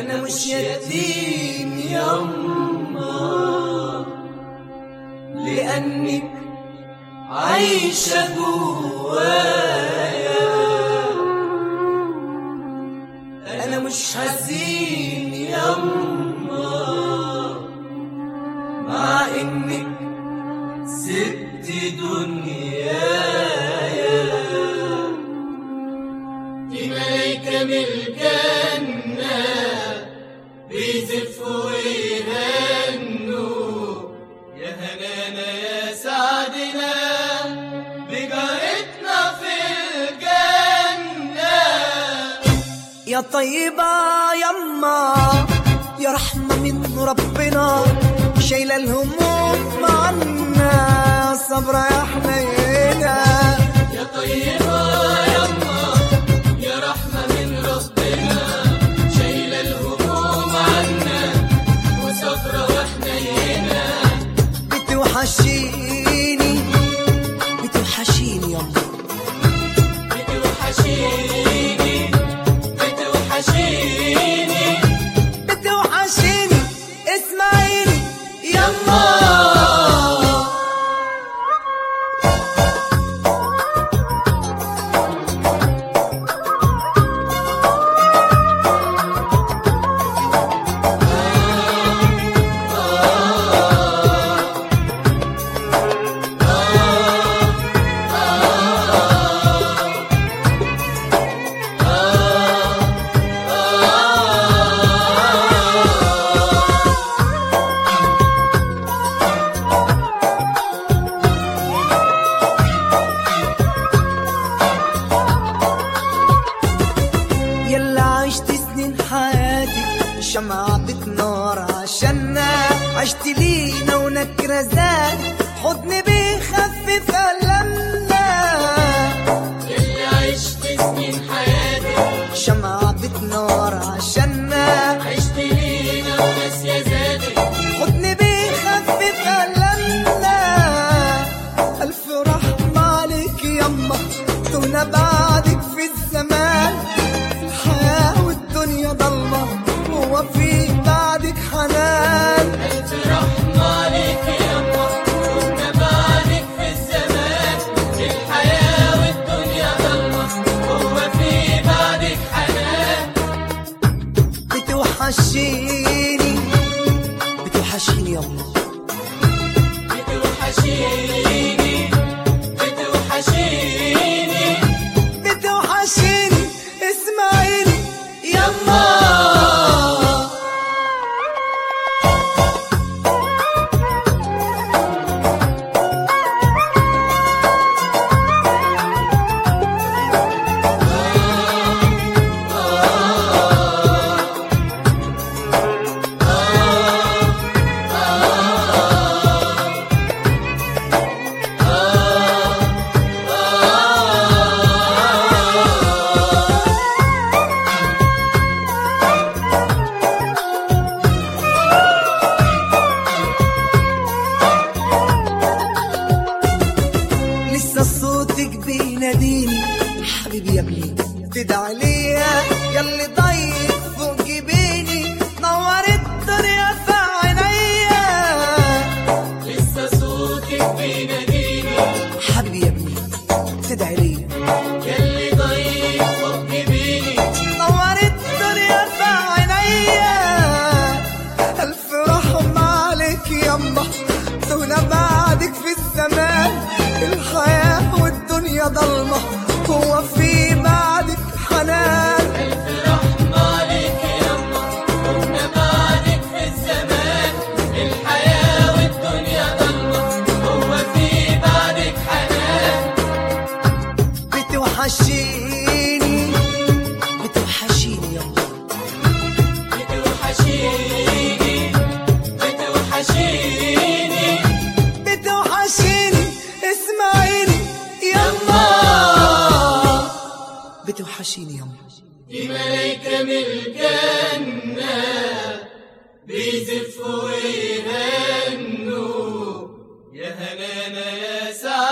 أنا مش يتيم يما لأنك عايشة جوايا أنا مش حزين يما مع إنك سبت دنيايا دي ملايكة من الجنة بيزفوا ويغنوا يا هنانا يا سعدنا بجارتنا في الجنة يا طيبة يما يا رحمة من ربنا شايلة الهموم عنا صبرا يا حنينة يا طيبة يما يا رحمة من ربنا شايلة الهموم عنا وصبرة وحنينة بتوحشيني بتوحشيني يما بتوحشيني بتوحشيني بتوحشيني اسمعيني يما يلا عشت سنين حياتي شمعة بتنار عشاننا عشت لينا ونكرة زاد حضن بيخفف ألمنا اللي عشت سنين حياتي شمعة بتنار عشاننا عشت لينا وناس يا زادي حضن بيخفف ألمنا ألف رحمة عليك يما تهنا بعدك في الزمان الحياة والدنيا ضلمة هو في بعدك حنان ألف رحمة عليك يما كنا بعدك في الزمان الحياة والدنيا ضلمة هو في بعدك حنان بتوحشيني بتوحشيني يما بتوحشيني بتوحشيني بتوحشيني اسمعيني يما لسه صوتك بيناديني حبيبي يا ابني تدعي ليا ياللي ضيق فوق جبيني نور الدنيا في عينيا لسه صوتك بيناديني حبيبي يا ابني تدعي ليا ياللي ضيق فوق جبيني نور الدنيا في عينيا ألف رحمة عليك يما تهنا بعدك في الزمان الحياة والدنيا ضلمة هو في بعدك حنان ألف رحمة عليك يما كنا بعدك في الزمان الحياة والدنيا ضلمة هو في بعدك حنان بتوحشيني بتوحشيني يما بتوحشيني بتوحشيني بتوحشيني اسمعيني يما بتوحشيني يما دي ملايكة من الجنة بيزفوا ويغنوا يا هنانا يا سعد